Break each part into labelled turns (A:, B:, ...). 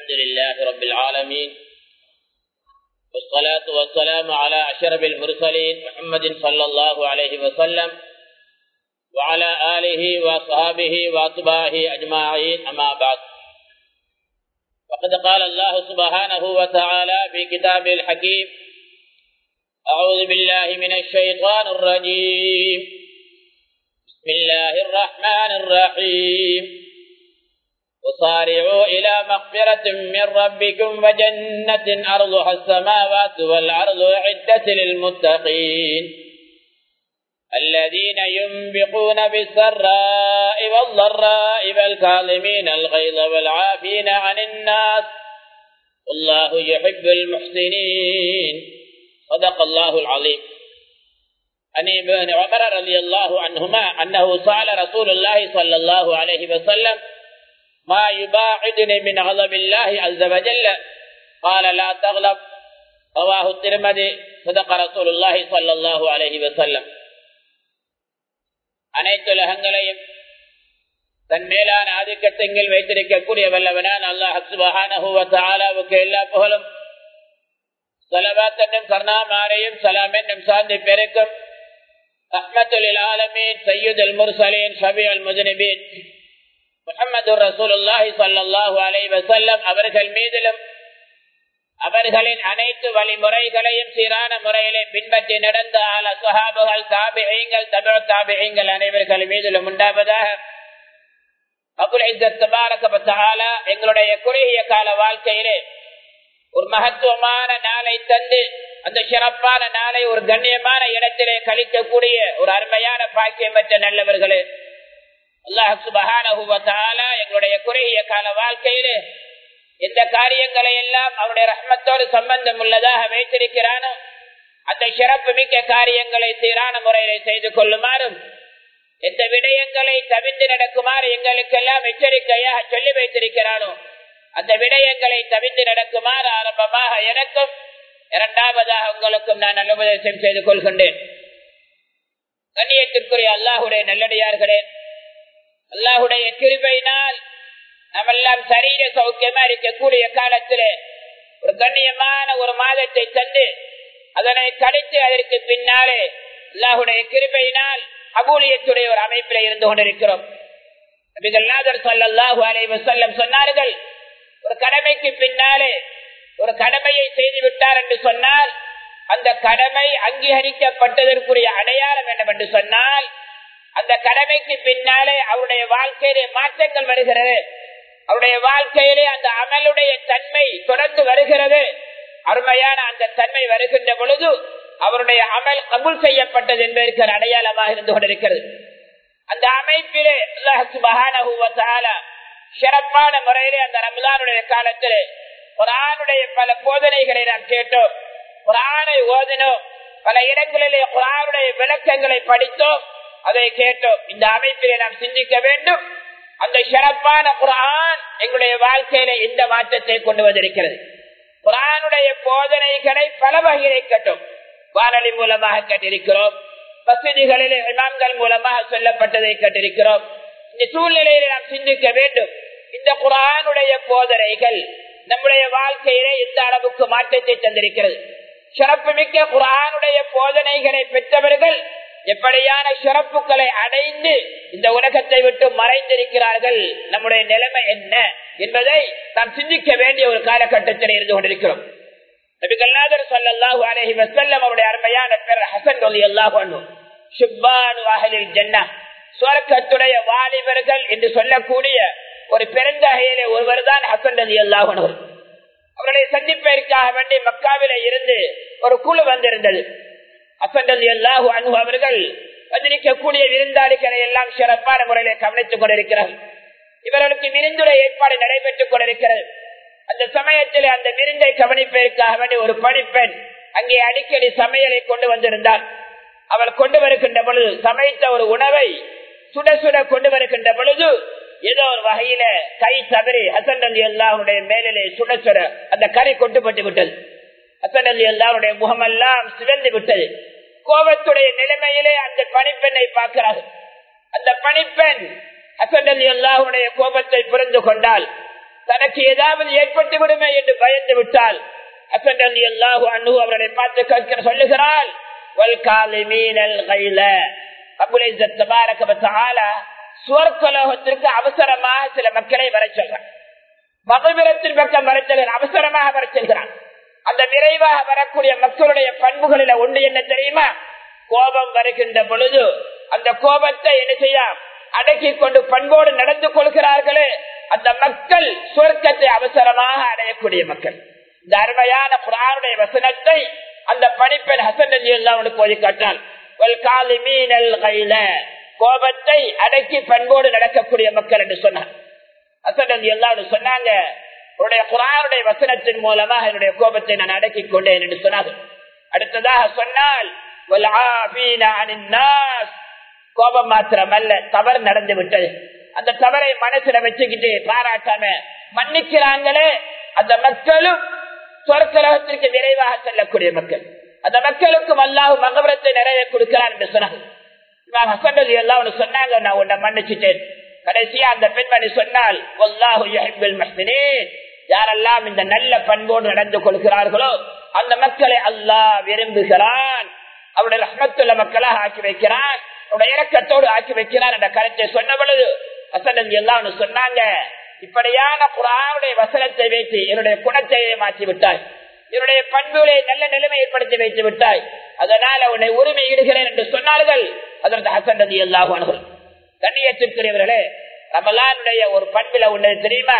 A: الحمد لله رب العالمين والصلاة والسلام على أشرف المرسلين محمد صلى الله عليه وسلم وعلى آله وصحابه وأتباعه أجمعين أما بعد فقد قال الله سبحانه وتعالى في كتابه الحكيم أعوذ بالله من الشيطان الرجيم بسم الله الرحمن الرحيم وصارعوا إلى مغفرة من ربكم وجنة أرضها السماوات والأرض عدة للمتقين الذين ينبقون بالسراء والضراء والكاظمين الغيظ والعافين عن الناس والله يحب المحسنين صدق الله العظيم عن ابن عمر رضي الله عنهما أنه سأل رسول الله صلى الله عليه وسلم ما يباعدني من غضب الله عز وجل قال لا تغلب رواه الترمذي صدق رسول الله صلى الله عليه وسلم அனைத்து உலகங்களையும் தன் மேலான ஆதிக்கத்தெங்கில் வைத்திருக்கக்கூடிய வல்லவனான் அல்லாஹ் சுபஹானஹுவத்தாலாவுக்கு எல்லா புகழும் சலவாத் என்னும் கர்ணாமாரையும் சலாம் என்னும் சார்ந்து பெருக்கும் ரஹ்மத்துல் ஆலமீன் சையீத் அல் முர்சலீன் ஷபி அல் முஜனிபீன் முகமது ரசூலுல்லாஹி சல்லாஹூ அலை வசல்லம் அவர்கள் மீதிலும் அவர்களின் அனைத்து வழிமுறைகளையும் சீரான முறையிலே பின்பற்றி நடந்த ஆல சுஹாபுகள் தாபிகள் தமிழ் தாபிகள் அனைவர்கள் மீதிலும் உண்டாவதாக எங்களுடைய குறுகிய கால வாழ்க்கையிலே ஒரு மகத்துவமான நாளை தந்து அந்த சிறப்பான நாளை ஒரு கண்ணியமான இடத்திலே கழிக்கக்கூடிய ஒரு அருமையான பாக்கியம் பெற்ற நல்லவர்களே அல்லாஹ் சுபகான எங்களுடைய குறுகிய கால வாழ்க்கையிலே எந்த காரியங்களை எல்லாம் அவருடைய ரஹ்மத்தோடு சம்பந்தம் உள்ளதாக வைத்திருக்கிறானோ அந்த சிறப்பு மிக்க காரியங்களை சீரான முறையில செய்து கொள்ளுமாறும் எந்த விடயங்களை தவிர்த்து நடக்குமாறு எங்களுக்கெல்லாம் எச்சரிக்கையாக சொல்லி வைத்திருக்கிறானோ அந்த விடயங்களை தவிர்த்து நடக்குமாறு ஆரம்பமாக எனக்கும் இரண்டாவதாக உங்களுக்கும் நான் நல்லுபதேசம் செய்து கொள்கின்றேன் கண்ணியத்திற்குரிய அல்லாஹுடைய நல்லடியார்களே அல்லாஹுடைய கிருபையினால் நம்மெல்லாம் சரீர சௌக்கியமா இருக்கக்கூடிய காலத்திலே ஒரு கண்ணியமான ஒரு மாதத்தை தந்து அதனை கடித்து அதற்கு பின்னாலே அல்லாஹுடைய கிருபையினால் அபூலியத்துடைய ஒரு அமைப்பில் இருந்து கொண்டிருக்கிறோம் செல்லம் சொன்னார்கள் ஒரு கடமைக்கு பின்னாலே ஒரு கடமையை செய்து விட்டார் என்று சொன்னால் அந்த கடமை அங்கீகரிக்கப்பட்டதற்குரிய அடையாளம் வேண்டும் என்று சொன்னால் அந்த கடமைக்கு பின்னாலே அவருடைய வாழ்க்கையிலே மாற்றங்கள் வருகிறது அவருடைய வாழ்க்கையிலே அந்த அமலுடைய தன்மை தொடர்ந்து வருகிறது அருமையான அந்த தன்மை வருகின்ற பொழுது அவருடைய அமல் கபுல் செய்யப்பட்டது என்பதற்கு அடையாளமாக இருந்து கொண்டிருக்கிறது அந்த அமைப்பிலே சிறப்பான முறையிலே அந்த ரம்லானுடைய காலத்திலே ஒரு ஆணுடைய பல போதனைகளை நாம் கேட்டோம் ஒரு ஆணை ஓதினோம் பல இடங்களிலே குரானுடைய விளக்கங்களை படித்தோம் அதை கேட்டோம் இந்த அமைப்பிலே நாம் சிந்திக்க வேண்டும் அந்த சிறப்பான குரான் எங்களுடைய வாழ்க்கையில இந்த மாற்றத்தை கொண்டு வந்திருக்கிறது குரானுடைய போதனைகளை பல வகையை கட்டும் வானொலி மூலமாக கேட்டிருக்கிறோம் வசதிகளிலே இமாம்கள் மூலமாக சொல்லப்பட்டதை கேட்டிருக்கிறோம் இந்த சூழ்நிலையில நாம் சிந்திக்க வேண்டும் இந்த குரானுடைய போதனைகள் நம்முடைய வாழ்க்கையிலே இந்த அளவுக்கு மாற்றத்தை தந்திருக்கிறது சிறப்பு மிக்க குரானுடைய போதனைகளை பெற்றவர்கள் எப்படியான சிறப்புகளை அடைந்து இந்த உலகத்தை விட்டு மறைந்திருக்கிறார்கள் நம்முடைய நிலைமை என்ன என்பதை நாம் சிந்திக்க வேண்டிய ஒரு காலகட்டத்தில் இருந்து கொண்டிருக்கிறோம் அவருடைய அருமையான பேர் ஹசன் ஒலி அல்லாஹ் சுவர்க்கத்துடைய வாலிபர்கள் என்று சொல்லக்கூடிய ஒரு பெருந்தகையிலே ஒருவர் தான் ஹசன் அலி அல்லாஹனவர் அவருடைய சந்திப்பிற்காக வேண்டி மக்காவில இருந்து ஒரு குழு வந்திருந்தது அசண்டல் எல்லாஹு அனு அவர்கள் வந்திருக்கக்கூடிய விருந்தாளிகளை எல்லாம் சிறப்பான முறையில கவனித்துக் கொண்டிருக்கிறார்கள் இவர்களுக்கு விருந்துரை ஏற்பாடு நடைபெற்றுக் கொண்டிருக்கிறது அந்த சமயத்தில் அந்த விருந்தை கவனிப்பதற்காக வேண்டிய ஒரு பணிப்பெண் அங்கே அடிக்கடி சமையலை கொண்டு வந்திருந்தார் அவள் கொண்டு வருகின்ற பொழுது சமைத்த ஒரு உணவை சுட சுட கொண்டு வருகின்ற பொழுது ஏதோ ஒரு வகையில கை தவறி ஹசன் அலி அல்லாவுடைய மேலிலே சுட சுட அந்த கரை கொட்டுப்பட்டு விட்டது ஹசன் அலி அல்லாவுடைய முகமெல்லாம் சிவந்து விட்டது கோபத்துடைய நிலைமையிலே அந்த பணிப்பெண்ணை பார்க்கிறார்கள் அந்த பணிப்பெண் ஹசன் அலி அல்லாஹுடைய கோபத்தை புரிந்து கொண்டால் தனக்கு ஏதாவது ஏற்பட்டு விடுமே என்று பயந்து விட்டால் அசன் அலி அல்லாஹு அண்ணு அவர்களை பார்த்து கேட்கிற சொல்லுகிறாள் சுவர்கலோகத்திற்கு அவசரமாக சில மக்களை வர சொல்றான் மகபிரத்தின் பக்கம் வர சொல்கிறான் அவசரமாக வர சொல்கிறான் அந்த விரைவாக வரக்கூடிய மக்களுடைய பண்புகளில் ஒன்று என்ன தெரியுமா கோபம் வருகின்ற பொழுது அந்த கோபத்தை என்ன செய்ய அடக்கி கொண்டு பண்போடு நடந்து கொள்கிறார்களே அந்த மக்கள் சுவர்க்கத்தை அவசரமாக அடையக்கூடிய மக்கள் இந்த அருமையான குரானுடைய வசனத்தை அந்த பணிப்பெண் ஹசன் எல்லாம் அவனுக்கு ஓதி காட்டான் கோபத்தை அடக்கி பண்போடு நடக்கக்கூடிய மக்கள் என்று சொன்னான் ஹசன் எல்லாம் சொன்னாங்க உன்னுடைய குரானுடைய வசனத்தின் மூலமாக என்னுடைய கோபத்தை நான் அடக்கிக் கொண்டேன் என்று சொன்னார்கள் அடுத்ததாக சொன்னால் கோபம் மாத்திரமல்ல தவறு நடந்து விட்டது அந்த தவறை மனசுல வச்சுக்கிட்டு பாராட்டாம மன்னிக்கிறாங்களே அந்த மக்களும் சொற்கலகத்திற்கு விரைவாக செல்லக்கூடிய மக்கள் அந்த மக்களுக்கும் அல்லாஹ் மகபரத்தை நிறைய கொடுக்கிறார் என்று சொன்னாங்க எல்லாம் சொன்னாங்க நான் உன்னை மன்னிச்சுட்டேன் கடைசியா அந்த பெண்மணி சொன்னால் யாரெல்லாம் இந்த நல்ல பண்போடு நடந்து கொள்கிறார்களோ அந்த மக்களை அல்லாஹ் விரும்புகிறான் அவருடைய ரஹ்மத்துள்ள மக்களாக ஆக்கி வைக்கிறான் அவருடைய இறக்கத்தோடு ஆக்கி வைக்கிறான் என்ற கருத்தை சொன்ன பொழுது வசனம் எல்லாம் சொன்னாங்க இப்படியான குரானுடைய வசனத்தை வைத்து என்னுடைய குணத்தை மாற்றி விட்டாய் என்னுடைய பண்புகளை நல்ல நிலைமை ஏற்படுத்தி வைத்து விட்டாய் அதனால உன்னை உரிமை இடுகிறேன் என்று சொன்னார்கள் அதற்கு ஹசன் ரதி அல்லாஹானவர்கள் கண்ணியத்திற்குரியவர்களே ரமலானுடைய ஒரு பண்பில உன்னது தெரியுமா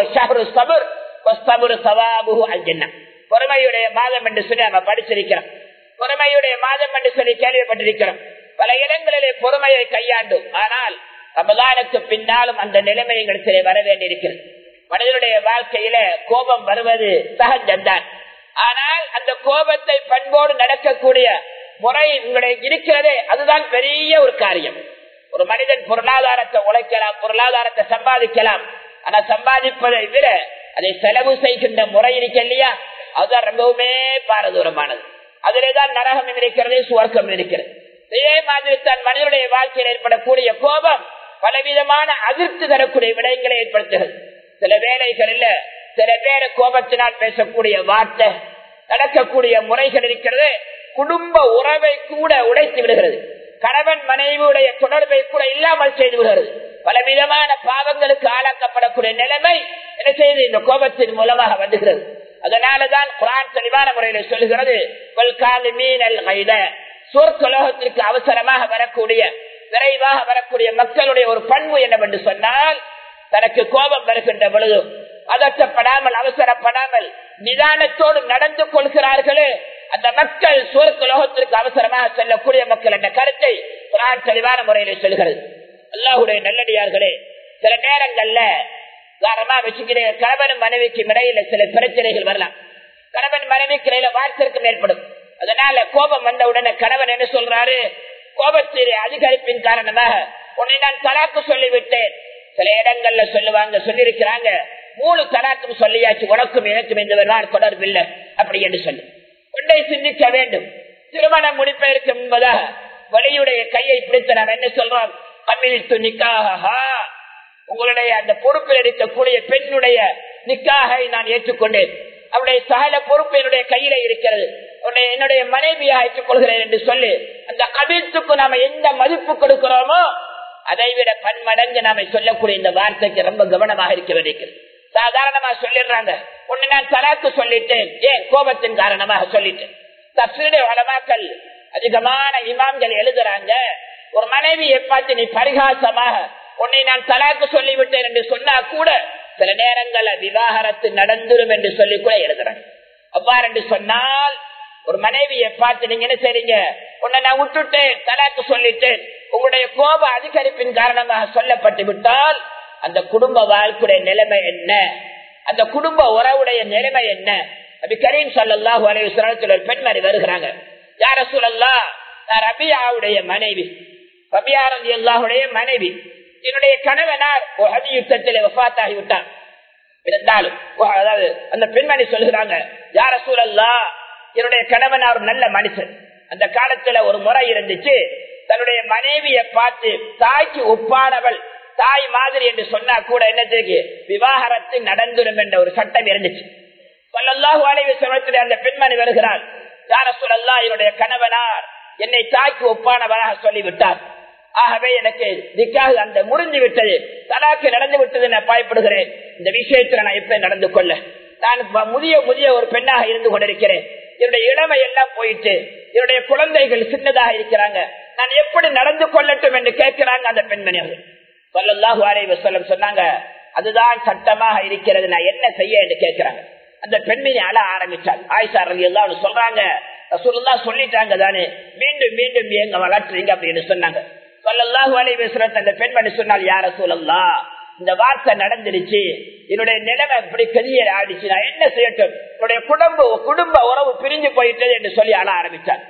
A: பொறுமையுடைய மாதம் என்று சொல்லி நம்ம படிச்சிருக்கிறோம் பொறுமையுடைய மாதம் என்று சொல்லி கேள்விப்பட்டிருக்கிறோம் பல இடங்களிலே பொறுமையை கையாண்டு ஆனால் ரமதானுக்கு பின்னாலும் அந்த நிலைமை எங்களுக்கு வர வேண்டியிருக்கிறது மனிதனுடைய வாழ்க்கையில கோபம் வருவது சகஜம்தான் ஆனால் அந்த கோபத்தை பண்போடு நடக்கக்கூடிய முறை உங்களுடைய இருக்கிறதே அதுதான் பெரிய ஒரு காரியம் ஒரு மனிதன் பொருளாதாரத்தை உழைக்கலாம் பொருளாதாரத்தை சம்பாதிக்கலாம் ஆனா சம்பாதிப்பதை விட அதை செலவு செய்கின்ற முறை இருக்க இல்லையா அதுதான் ரொம்பவுமே பாரதூரமானது அதிலேதான் நரகம் இருக்கிறது சுவர்க்கம் இருக்கிறது இதே மாதிரி தான் மனிதனுடைய வாழ்க்கையில் ஏற்படக்கூடிய கோபம் பலவிதமான அதிர்ச்சி தரக்கூடிய விடயங்களை ஏற்படுத்துகிறது சில வேலைகளில் சில பேர் கோபத்தினால் பேசக்கூடிய வார்த்தை நடக்கக்கூடிய முறைகள் இருக்கிறது குடும்ப உறவை கூட உடைத்து விடுகிறது கணவன் மனைவியுடைய தொடர்பை கூட இல்லாமல் செய்து விடுகிறது பலவிதமான பாவங்களுக்கு ஆளாக்கப்படக்கூடிய நிலைமை என்ன செய்து இந்த கோபத்தின் மூலமாக வந்துகிறது அதனாலதான் குரான் தெளிவான முறையில் சொல்கிறது சொற்கலோகத்திற்கு அவசரமாக வரக்கூடிய விரைவாக வரக்கூடிய மக்களுடைய ஒரு பண்பு என்னவென்று சொன்னால் தனக்கு கோபம் வருகின்ற பொழுது அதட்டப்படாமல் அவசரப்படாமல் நிதானத்தோடு நடந்து கொள்கிறார்களே அந்த மக்கள் சுவர்க்கலோகத்திற்கு அவசரமாக செல்லக்கூடிய மக்கள் என்ற கருத்தை குரான் தெளிவான முறையில் சொல்கிறது அல்லாஹுடைய நல்லடியார்களே சில நேரங்கள்ல உதாரணமா வச்சுக்கிறேன் கணவன் மனைவிக்கு இடையில சில பிரச்சனைகள் வரலாம் கணவன் மனைவிக்கு இடையில வார்த்தைக்கும் ஏற்படும் அதனால கோபம் வந்த உடனே கணவன் என்ன சொல்றாரு கோபத்திலே அதிகரிப்பின் காரணமாக உன்னை நான் தலாக்கு சொல்லிவிட்டேன் சில இடங்கள்ல சொல்லுவாங்க சொல்லியிருக்கிறாங்க மூணு தலாக்கும் சொல்லியாச்சு உனக்கும் எனக்கும் இந்த தொடர்பில்லை அப்படி என்று சொல்லி கொண்டை சிந்திக்க வேண்டும் திருமணம் முடிப்பதற்கு முன்பதாக வழியுடைய கையை பிடித்து நாம் என்ன சொல்றோம் கம்யூனிஸ்ட் நிக்காக உங்களுடைய அந்த பொறுப்பில் இருக்கக்கூடிய பெண்ணுடைய நிக்காக நான் ஏற்றுக்கொண்டேன் அவருடைய சகல பொறுப்பு என்னுடைய கையில இருக்கிறது என்னுடைய மனைவியா ஏற்றுக்கொள்கிறேன் என்று சொல்லி அந்த கவித்துக்கு நாம எந்த மதிப்பு கொடுக்கிறோமோ அதை விட பன்மடங்கு நாம சொல்லக்கூடிய இந்த வார்த்தைக்கு ரொம்ப கவனமாக இருக்க வேண்டியிருக்கிறது சாதாரணமா சொல்லிடுறாங்க ஒண்ணு நான் தலாக்கு சொல்லிட்டேன் ஏன் கோபத்தின் காரணமாக சொல்லிட்டேன் தப்சீடைய வளமாக்கல் அதிகமான இமாம்கள் எழுதுறாங்க ஒரு மனைவியை பார்த்து நீ பரிகாசமாக உன்னை நான் தலாக்கு சொல்லிவிட்டேன் என்று சொன்னா கூட சில நேரங்கள்ல விவாகரத்து நடந்துரும் என்று சொல்லி கூட எழுதுறாங்க அவ்வாறு என்று சொன்னால் ஒரு மனைவியை பார்த்து நீங்க என்ன செய்றீங்க உன்னை நான் விட்டுட்டேன் தலாக்கு சொல்லிட்டேன் உங்களுடைய கோப அதிகரிப்பின் காரணமாக சொல்லப்பட்டு விட்டால் அந்த குடும்ப வாழ்க்கையுடைய நிலைமை என்ன அந்த குடும்ப உறவுடைய நிலைமை என்ன அப்படி கரீம் சொல்லல்லாஹு அலைவசத்தில் ஒரு பெண்மணி வருகிறாங்க யார சொல்லல்லா நான் ரபியாவுடைய மனைவி ரபியாரந்தி அல்லாஹுடைய மனைவி என்னுடைய கணவனார் அதி யுத்தத்தில் வஃத்தாகி விட்டார் இருந்தாலும் அதாவது அந்த பெண்மணி சொல்லுகிறாங்க யார சூழல்லா என்னுடைய கணவனார் நல்ல மனுஷன் அந்த காலத்துல ஒரு முறை இருந்துச்சு தன்னுடைய மனைவியை பார்த்து தாய்க்கு ஒப்பானவள் தாய் மாதிரி என்று சொன்னா கூட என்னத்துக்கு விவாகரத்து நடந்துடும் என்ற ஒரு சட்டம் இருந்துச்சு சொல்லல்லாஹு அலைவி சொல்லத்தில் அந்த பெண்மணி வருகிறார் யார சொல்லல்லா என்னுடைய கணவனார் என்னை தாய்க்கு ஒப்பானவராக சொல்லிவிட்டார் ஆகவே எனக்கு நிக்காக அந்த முறிஞ்சு விட்டது தலாக்கு நடந்து விட்டது நான் பயப்படுகிறேன் இந்த விஷயத்துல நான் எப்படி நடந்து கொள்ள நான் முதிய முதிய ஒரு பெண்ணாக இருந்து கொண்டிருக்கிறேன் என்னுடைய இளமை எல்லாம் போயிட்டு என்னுடைய குழந்தைகள் சின்னதாக இருக்கிறாங்க நான் எப்படி நடந்து கொள்ளட்டும் என்று கேட்கிறாங்க அந்த பெண்மணி அவர்கள் சொல்லல்லாஹு அலைவ சொல்லம் சொன்னாங்க அதுதான் சட்டமாக இருக்கிறது நான் என்ன செய்ய என்று கேட்கிறாங்க அந்த பெண்மணி அழ ஆரம்பிச்சாள் ஆயிஷா ரவி எல்லாம் சொல்றாங்க சொல்லா சொல்லிட்டாங்க தானே மீண்டும் மீண்டும் எங்க வளர்த்துறீங்க அப்படின்னு சொன்னாங்க சொல்லல்லாஹு அலைவ சொல்ல அந்த பெண்மணி சொன்னால் யார சொல்லல்லா இந்த வார்த்தை நடந்துருச்சு என்னுடைய நிலைமை இப்படி கதிய ஆடிச்சு நான் என்ன செய்யட்டும் என்னுடைய குடும்ப குடும்ப உறவு பிரிஞ்சு போயிட்டது என்று சொல்லி அழ ஆரம்பிச்சான்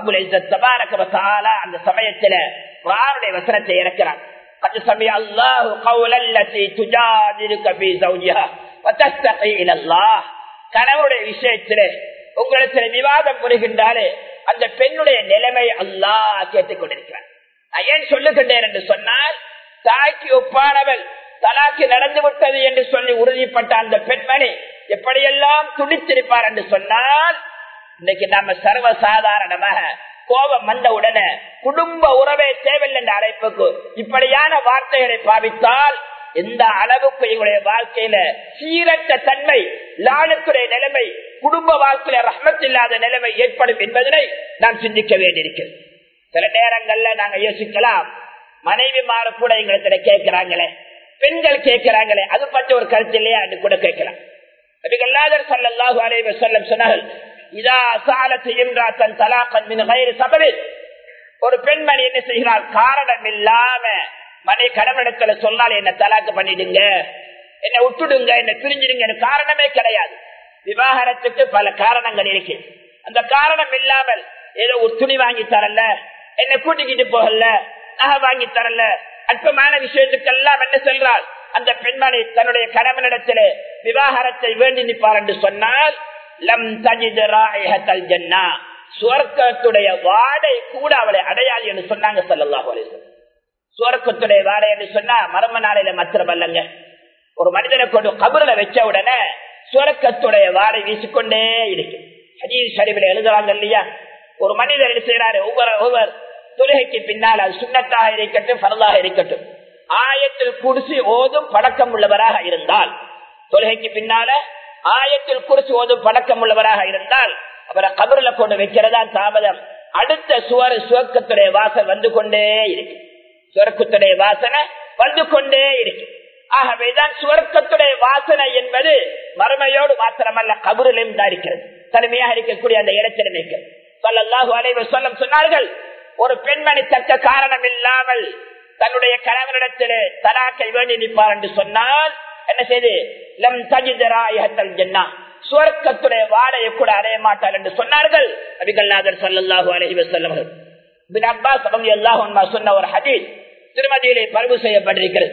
A: அந்த சமயத்துல யாருடைய வசனத்தை இறக்கிறான் قد سمع الله قول التي تجادلك في زوجها وتستقي الى الله கணவனுடைய விஷயத்திலே உங்களுக்கு விவாதம் புரிகின்றாலே அந்த பெண்ணுடைய நிலைமை அல்லாஹ் கேட்டுக் கொண்டிருக்கிறார் நான் ஏன் சொல்லுகின்றேன் என்று சொன்னால் தாய்க்கு ஒப்பானவள் தலாக்கு நடந்து விட்டது என்று சொல்லி உறுதிப்பட்ட அந்த பெண்மணி எப்படியெல்லாம் துடித்திருப்பார் என்று சொன்னால் இன்னைக்கு நம்ம சர்வசாதாரணமாக கோபம் வந்த உடனே குடும்ப உறவே தேவையில்லை என்ற அழைப்புக்கு இப்படியான வார்த்தைகளை பாவித்தால் எந்த அளவுக்கு எங்களுடைய வாழ்க்கையில சீரற்ற தன்மை லானுக்குடைய நிலைமை குடும்ப வாழ்க்கையில ரஹமத்தில்லாத நிலைமை ஏற்படும் என்பதனை நாம் சிந்திக்க வேண்டியிருக்கிறது சில நேரங்கள்ல நாங்க யோசிக்கலாம் மனைவி மாறு கூட எங்களுக்கு கேட்கிறாங்களே பெண்கள் கேட்கிறாங்களே அது பற்றி ஒரு கருத்து இல்லையா என்று கூட கேட்கலாம் நபிகள்நாதர் சல்லாஹூ அலைவ சொல்லம் சொன்னார்கள் இதா சாலத்து இம்ராத்தன் தலாக்கன் மின் கயிறு சபரில் ஒரு பெண்மணி என்ன செய்கிறார் காரணம் இல்லாம மனை கடமிடத்துல சொன்னால் என்ன தலாக்கு பண்ணிடுங்க என்ன விட்டுடுங்க என்ன பிரிஞ்சிடுங்க காரணமே கிடையாது விவாகரத்துக்கு பல காரணங்கள் இருக்கு அந்த காரணம் இல்லாமல் ஏதோ ஒரு துணி வாங்கி தரல என்ன கூட்டிக்கிட்டு போகல நகை வாங்கி தரல அற்பமான விஷயத்துக்கெல்லாம் என்ன சொல்றாள் அந்த பெண்மணி தன்னுடைய கணவனிடத்திலே விவாகரத்தை வேண்டி நிற்பார் என்று சொன்னால் லம் தஜித் ராயஹத்தல் ஜன்னா சுவர்க்கத்துடைய வாடை கூட அவளை அடையாது என்று சொன்னாங்க சல்லாஹூ அலிஸ்லாம் சுவர்க்கத்துடைய வாடை என்று சொன்னா மர்ம நாளையில மாத்திரம் அல்லங்க ஒரு மனிதனை கொண்டு கபருல வச்ச உடனே சுவர்க்கத்துடைய வாடை வீசிக்கொண்டே இருக்கு ஹஜீர் ஷரீபில் எழுதுறாங்க இல்லையா ஒரு மனிதர் என்ன செய்யறாரு ஒவ்வொரு ஒவ்வொரு தொழுகைக்கு பின்னால் அது சுண்ணத்தாக இருக்கட்டும் பரதாக இருக்கட்டும் ஆயத்தில் குடிசி ஓதும் பழக்கம் உள்ளவராக இருந்தால் தொழுகைக்கு பின்னால ஆயத்தில் குறிச்சு ஓதும் பழக்கம் உள்ளவராக இருந்தால் அவரை கபருல கொண்டு வைக்கிறதா தாமதம் அடுத்த சுவர் சுவக்கத்துடைய வாசல் வந்து கொண்டே இருக்கு சுவர்க்கத்துடைய வாசனை வந்து கொண்டே இருக்கு ஆகவேதான் சுவர்க்கத்துடைய வாசனை என்பது மறுமையோடு மாத்திரமல்ல கபரிலும் தான் இருக்கிறது தனிமையாக இருக்கக்கூடிய அந்த இடத்திலும் இருக்கிறது சொல்லல்லாஹு அலைவர் சொல்லம் சொன்னார்கள் ஒரு பெண்மணி தக்க காரணம் இல்லாமல் தன்னுடைய கணவனிடத்திலே தலாக்கை வேண்டி நிற்பார் என்று சொன்னால் என்ன செய்து லம் தஜிதராயத்தல் ஜன்னா சுவர்க்கத்துடைய வாடையை கூட அடைய மாட்டார் என்று சொன்னார்கள் அபிகல்நாதர் சல்லாஹூ அலஹி வசல்லவர்கள் பின் அப்பாஸ் அவங்க எல்லாம் சொன்ன ஒரு ஹதீஸ் திருமதியிலே பருவு செய்யப்பட்டிருக்கிறது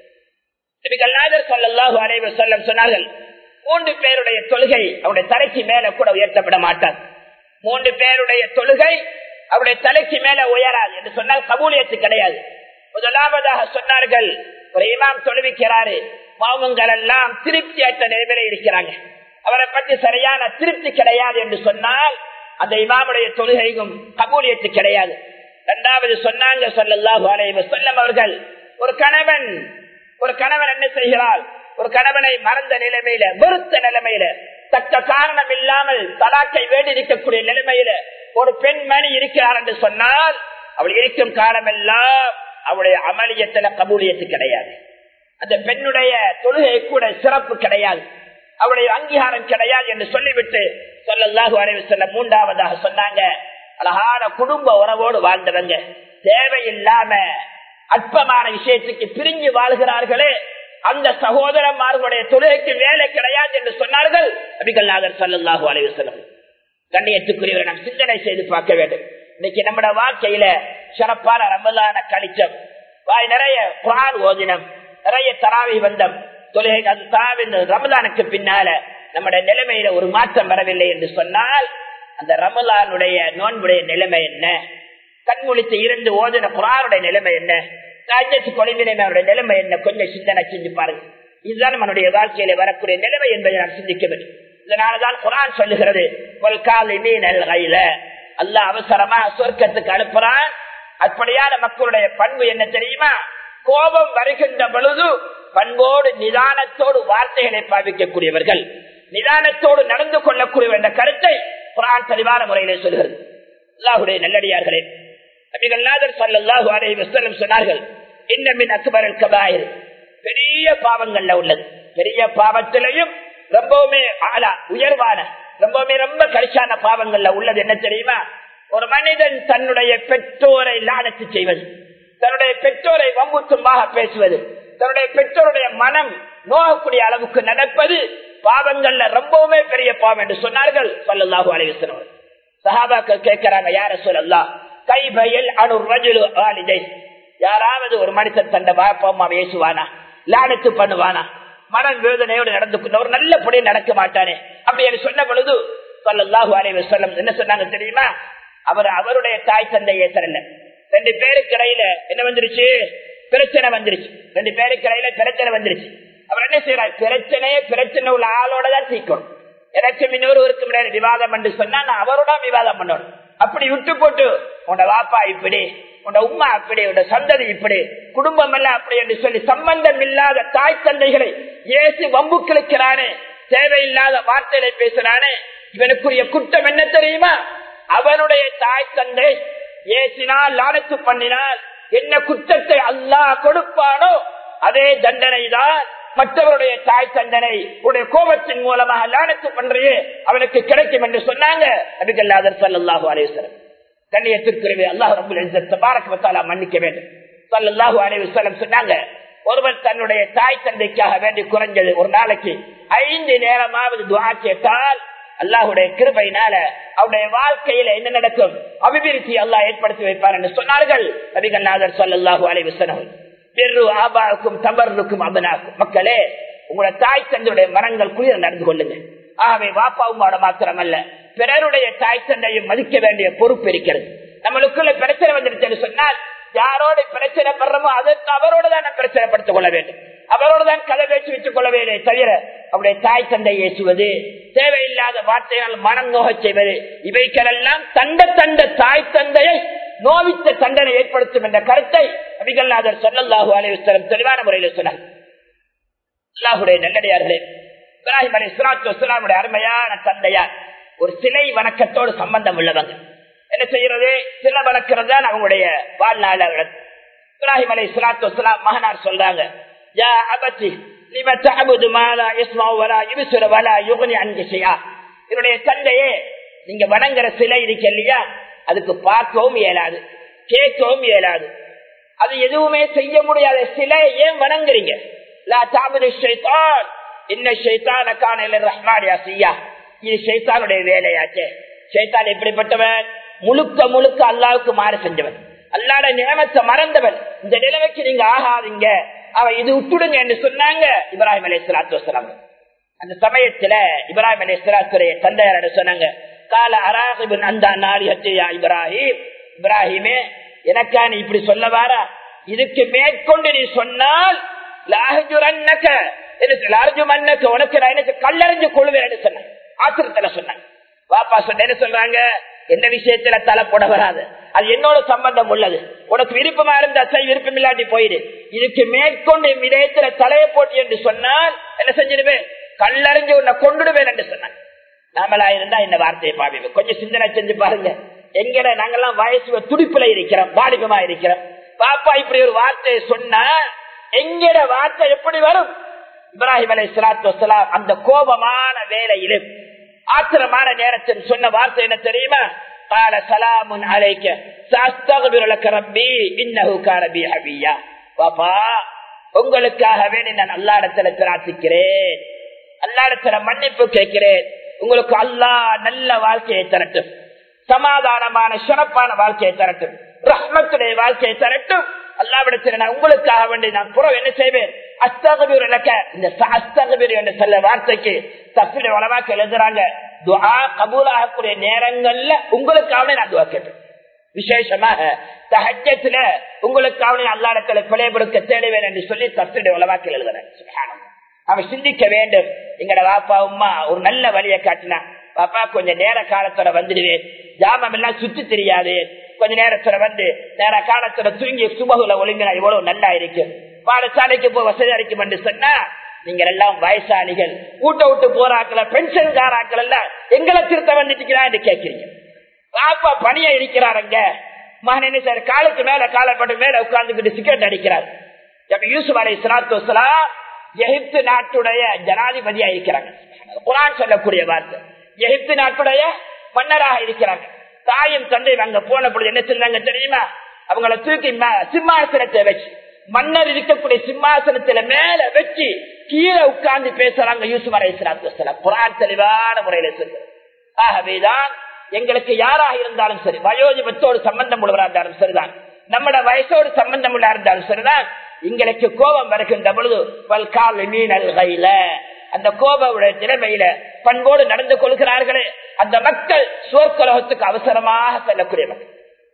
A: நபிகள்நாதர் சல்லாஹூ அலஹி வசல்லம் சொன்னார்கள் மூன்று பேருடைய தொழுகை அவருடைய தலைக்கு மேல கூட உயர்த்தப்பட மாட்டார் மூன்று பேருடைய தொழுகை அவருடைய தலைக்கு மேல உயராது என்று சொன்னால் கபூலியத்து கிடையாது முதலாவதாக சொன்னார்கள் ஒரு இமாம் தொழுவிக்கிறாரு பாவங்கள் எல்லாம் திருப்தி அற்ற நிலைமையில இருக்கிறாங்க அவரை பற்றி சரியான திருப்தி கிடையாது என்று சொன்னால் அந்த இமாமுடைய தொழுகைக்கும் கபூலியத்து கிடையாது இரண்டாவது சொன்னாங்க சொல்லல்லாஹு அலைவ சொல்லம் அவர்கள் ஒரு கணவன் ஒரு கணவன் என்ன செய்கிறார் ஒரு கணவனை மறந்த நிலைமையில வெறுத்த நிலைமையில தக்க காரணம் இல்லாமல் தலாக்கை வேண்டியிருக்கக்கூடிய நிலைமையில ஒரு பெண்மணி இருக்கிறார் என்று சொன்னால் அவள் இருக்கும் காலமெல்லாம் அவளுடைய அமலியத்துல கபூலியத்து கிடையாது அந்த பெண்ணுடைய தொழுகை கூட சிறப்பு கிடையாது அவளுடைய அங்கீகாரம் கிடையாது என்று சொல்லிவிட்டு சொல்லல்லாஹு அலைவு செல்ல மூன்றாவதாக சொன்னாங்க அழகான குடும்ப உறவோடு வாழ்ந்தவங்க தேவையில்லாம அற்பமான விஷயத்துக்கு பிரிஞ்சு வாழ்கிறார்களே அந்த சகோதரமார்களுடைய தொழுகைக்கு வேலை கிடையாது என்று சொன்னார்கள் அபிகள் நாகர் சல்லாஹூ அலைவு செல்லம் கண்ணியத்துக்குரியவரை நாம் சிந்தனை செய்து பார்க்க வேண்டும் இன்னைக்கு நம்மட வாழ்க்கையில சிறப்பான ரமலான கழிச்சம் வாய் நிறைய குரான் ஓதினம் நிறைய தராவி வந்தம் தொழுகை அது தாவின் ரமலானுக்கு பின்னால நம்முடைய நிலைமையில ஒரு மாற்றம் வரவில்லை என்று சொன்னால் அந்த ரமலானுடைய நோன்புடைய நிலைமை என்ன கண்முழித்து இருந்து ஓதின குரானுடைய நிலைமை என்ன ராஜ்யத்து கொலைவினை அவருடைய நிலைமை என்ன கொஞ்சம் சிந்தனை செஞ்சு பாருங்க இதுதான் நம்மளுடைய வாழ்க்கையில வரக்கூடிய நிலைமை என்பதை நாம் சிந்திக்க வேண்டும் இதனாலதான் குரான் சொல்லுகிறது அல்ல அவசரமா சொர்க்கத்துக்கு அனுப்புறான் அப்படியான மக்களுடைய பண்பு என்ன தெரியுமா கோபம் வருகின்ற பொழுது பண்போடு நிதானத்தோடு வார்த்தைகளை பாவிக்கக்கூடியவர்கள் நிதானத்தோடு நடந்து கொள்ளக்கூடிய என்ற கருத்தை குரான் தெளிவான முறையிலே சொல்கிறது அல்லாஹுடைய நல்லடியார்களே நபிகள்நாதர் சல்லாஹு அலை வசலம் சொன்னார்கள் இன்னமின் அக்பரல் கபாயிரு பெரிய பாவங்கள்ல உள்ளது பெரிய பாவத்திலையும் ரொம்பவுமே ஆளா உயர்வான ரொம்பவுமே ரொம்ப கரிசான பாவங்கள்ல உள்ளது என்ன தெரியுமா ஒரு மனிதன் தன்னுடைய பெற்றோரை லானத்து செய்வது தன்னுடைய பெற்றோரை வம்புத்துமாக பேசுவது தன்னுடைய பெற்றோருடைய மனம் நோகக்கூடிய அளவுக்கு நடப்பது பாவங்கள்ல ரொம்பவுமே பெரிய பாவம் என்று சொன்னார்கள் சொல்லல்லாஹு அலைவசனம் சஹாபாக்கள் கேட்கிறாங்க யார சொல்லலாம் கை பயல் அணு ரஜுலு ஆலிதை யாராவது ஒரு மனிதன் தந்த பாப்பா பேசுவானா லானத்து பண்ணுவானா மன வேதனையோடு நடந்து ஒரு நல்ல புடைய நடக்க மாட்டானே அப்படி என்று சொன்ன பொழுது சொல்லல்லாஹு அலைவசல்லம் என்ன சொன்னாங்க தெரியுமா அவர் அவருடைய தாய் தந்தையை தரல ரெண்டு பேருக்கு இடையில என்ன வந்துருச்சு பிரச்சனை வந்துருச்சு ரெண்டு பேருக்கு இடையில பிரச்சனை வந்துருச்சு அவர் என்ன செய்யறாரு பிரச்சனையே பிரச்சனை உள்ள ஆளோட தான் தீக்கணும் எனக்கும் இன்னொருவருக்கு முன்னாடி விவாதம் என்று சொன்னா நான் அவரோட விவாதம் பண்ணணும் அப்படி விட்டு போட்டு உன்னோட வாப்பா இப்படி உன்னோட உமா அப்படி உன்னோட சந்ததி இப்படி குடும்பம் எல்லாம் அப்படி என்று சொல்லி சம்பந்தம் இல்லாத தாய் தந்தைகளை ஏசி வம்பு கிழக்கிறானே தேவையில்லாத வார்த்தைகளை பேசுறானே இவனுக்குரிய குற்றம் என்ன தெரியுமா அவனுடைய தாய் தந்தை ஏசினால் லானத்து பண்ணினால் என்ன குற்றத்தை அல்லாஹ் கொடுப்பானோ அதே தண்டனை தான் மற்றவருடைய தாய் தந்தனை உடைய கோபத்தின் மூலமாக லானத்து பண்றையே அவனுக்கு கிடைக்கும் என்று சொன்னாங்க அதுக்கல்லாதர் சல்லாஹூ அலேஸ்வரம் கண்ணியத்திற்குரிய அல்லாஹ் ரபுல் பாரக் மன்னிக்க வேண்டும் சல்லாஹூ அலேஸ்வரம் சொன்னாங்க ஒருவர் தன்னுடைய தாய் தந்தைக்காக வேண்டி குறைஞ்சது ஒரு நாளைக்கு ஐந்து நேரமாவது துவா கேட்டால் அல்லாஹுடைய கிருபையினால அவருடைய வாழ்க்கையில என்ன நடக்கும் அபிவிருத்தி அல்லாஹ் ஏற்படுத்தி வைப்பார் என்று சொன்னார்கள் நபிகள்நாதர் சொல்லல்லாஹு அலைவசனம் ஆபாவுக்கும் தபருக்கும் அபனாக்கும் மக்களே உங்களோட தாய் தந்தையுடைய மரங்கள் குளிர நடந்து கொள்ளுங்க ஆகவே வாப்பாவும் மாத்திரம் அல்ல பிறருடைய தாய் தந்தையும் மதிக்க வேண்டிய பொறுப்பு இருக்கிறது நம்மளுக்குள்ள பிரச்சனை வந்துருச்சு சொன்னால் யாரோட பிரச்சனை படுறோமோ அதற்கு அவரோட தான் பிரச்சனைப்படுத்திக் கொள்ள வேண்டும் அவரோடு தான் கதை பேச்சு வச்சுக் கொள்ள வேண்டும் தவிர அவருடைய தாய் தந்தை ஏசுவது தேவையில்லாத வார்த்தையால் மனம் நோக செய்வது இவைகளெல்லாம் தண்ட தண்ட தாய் தந்தையை நோவித்த தண்டனை ஏற்படுத்தும் என்ற கருத்தை அபிகல்லாதர் சொல்லல்லாஹு அலைவசரம் தெளிவான முறையில் சொன்னார் அல்லாஹுடைய நல்லடியார்களே இப்ராஹிம் அலி இஸ்லாத்து வஸ்லாமுடைய அருமையான தந்தையார் ஒரு சிலை வணக்கத்தோடு சம்பந்தம் உள்ளவங்க என்ன செய்யறது சிலை வளர்க்கிறது தான் அவங்களுடைய வாழ்நாள் இப்ராஹிம் அலி இஸ்லாத்து வஸ்லாம் மகனார் சொல்றாங்க யா அபத்தி லிம தஅபுது மா லா யஸ்மஉ வலா யுப்சிரு வலா யுக்னி அன்க ஷைஆ என்னுடைய தந்தையே நீங்க வணங்குற சிலை இருக்கு இல்லையா அதுக்கு பார்க்கவும் இயலாது கேட்கவும் இயலாது அது எதுவுமே செய்ய முடியாத சிலை ஏன் வணங்குறீங்க லா தாபுது ஷைத்தான் இன்ன ஷைத்தான காணல ரஹ்மானியா செய்யா இது ஷைத்தானுடைய வேலையாச்சே ஷைத்தான் எப்படிப்பட்டவன் முழுக்க முழுக்க அல்லாவுக்கு மாறு செஞ்சவன் அல்லாட நியமத்தை மறந்தவன் இந்த நிலைமைக்கு நீங்க ஆகாதீங்க அவன் இது விட்டுடுங்க என்று சொன்னாங்க இப்ராஹிம் அலி சலாத்து வசலாம் அந்த சமயத்துல இப்ராஹிம் அலி சலாத்துடைய தந்தையார் சொன்னாங்க கால அராஹிபின் அந்த நாளிகத்தையா இப்ராஹிம் இப்ராஹிமே எனக்கா நீ இப்படி சொல்ல வாரா இதுக்கு மேற்கொண்டு நீ சொன்னால் லாஹஜுரன்னக எனக்கு லார்ஜுமன்னக்கு உனக்கு நான் எனக்கு கல்லறிஞ்சு கொள்வேன் சொன்னேன் ஆத்திரத்துல சொன்னேன் பாப்பா சொன்ன என்ன சொல்றாங்க எந்த விஷயத்துல தலை போட வராது அது என்னோட சம்பந்தம் உள்ளது உனக்கு விருப்பமா இருந்தா சரி விருப்பம் இல்லாட்டி போயிடு இதுக்கு மேற்கொண்டு என் இதயத்துல தலையை போட்டு என்று சொன்னால் என்ன செஞ்சிடுவேன் கல்லறிஞ்சு உன்னை கொண்டுடுவேன் என்று சொன்னான் நாமளா இருந்தா இந்த வார்த்தையை பாவிப்போம் கொஞ்சம் சிந்தனை செஞ்சு பாருங்க எங்கட நாங்கெல்லாம் வயசு துடிப்புல இருக்கிறோம் வாலிபமா இருக்கிறோம் பாப்பா இப்படி ஒரு வார்த்தையை சொன்னா எங்கட வார்த்தை எப்படி வரும் இப்ராஹிம் அலை சலாத்து வசலாம் அந்த கோபமான வேலையிலும் ஆத்திரமான நேரத்தில் சொன்ன வார்த்தை என்ன தெரியுமா கால சலாமுன் அலைக்க சாஸ்தகுலக்க ரப்பி இன்னஹு காரபி ஹபியா பாப்பா உங்களுக்காக வேண்டி நான் அல்லா இடத்துல பிரார்த்திக்கிறேன் அல்லா இடத்துல மன்னிப்பு கேட்கிறேன் உங்களுக்கு அல்லா நல்ல வாழ்க்கையை தரட்டும் சமாதானமான சிறப்பான வாழ்க்கையை தரட்டும் ரஹ்மத்துடைய வாழ்க்கையை தரட்டும் அல்லாவிடத்தில் நான் உங்களுக்காக வேண்டி நான் புறம் என்ன செய்வேன் அஸ்தகபீர் இலக்க இந்த அஸ்தகபீர் என்று சொல்ல வார்த்தைக்கு தப்பிட உலமாக்க எழுதுறாங்க துவா கபூலாகக்கூடிய நேரங்கள்ல உங்களுக்காக நான் துவா கேட்டேன் விசேஷமாக தஹஜத்துல உங்களுக்கு அவனை அல்லாடத்துல பிழை கொடுக்க தேடுவேன் என்று சொல்லி தத்துடைய உலவாக்கில் எழுதுறேன் சுப்ஹானல்லாஹ். அவன் சிந்திக்க வேண்டும் எங்கட வாப்பா உமா ஒரு நல்ல வழியை காட்டினா பாப்பா கொஞ்ச நேர காலத்தோட வந்துடுவேன் ஜாமம் எல்லாம் சுத்தி தெரியாது கொஞ்ச நேரத்துல வந்து நேர காலத்துல தூங்கி சுபகுல ஒழுங்கினா இவ்வளவு நல்லா இருக்கு பாடசாலைக்கு போய் வசதியா இருக்கும் என்று சொன்னா நீங்க எல்லாம் வயசாளிகள் ஊட்ட விட்டு போறாக்கள் பென்ஷன்காராக்கள் எல்லாம் எங்களை திருத்த வந்துட்டுக்கிறான் என்று கேட்கிறீங்க பாப்பா பணியா இருக்கிறாருங்க மகன் என்ன சார் காலுக்கு மேல காலப்பட்டு மேல உட்கார்ந்துக்கிட்டு சிகரெட் அடிக்கிறார் அப்ப யூசுப் அலை சலாத்து வசலாம் எகிப்து நாட்டுடைய ஜனாதிபதியா இருக்கிறாங்க குரான் சொல்லக்கூடிய வார்த்தை எகிப்து நாட்டுடைய மன்னராக இருக்கிறாங்க தாயும் தந்தை அங்க போன பொழுது என்ன செஞ்சாங்க தெரியுமா அவங்கள தூக்கி ம- சிம்மாசனத்தை வச்சு மன்னர் இருக்கக்கூடிய சிம்மாசனத்துல மேல வச்சு கீழே உட்கார்ந்து பேசுறாங்க யூசுப் அலை சலாத்து வசலாம் குரான் தெளிவான முறையில சொல்லு ஆகவேதான் எங்களுக்கு யாராக இருந்தாலும் சரி வயோதிபத்தோடு சம்பந்தம் உள்ளவராக இருந்தாலும் சரிதான் நம்மட வயசோடு சம்பந்தம் உள்ள இருந்தாலும் சரிதான் எங்களுக்கு கோபம் வருகின்ற பொழுது பல்கால் மீனல் கையில அந்த கோபவுடைய திறமையில பண்போடு நடந்து கொள்கிறார்களே அந்த மக்கள் சுவர்க்கலோகத்துக்கு அவசரமாக செல்லக்கூடிய மக்கள்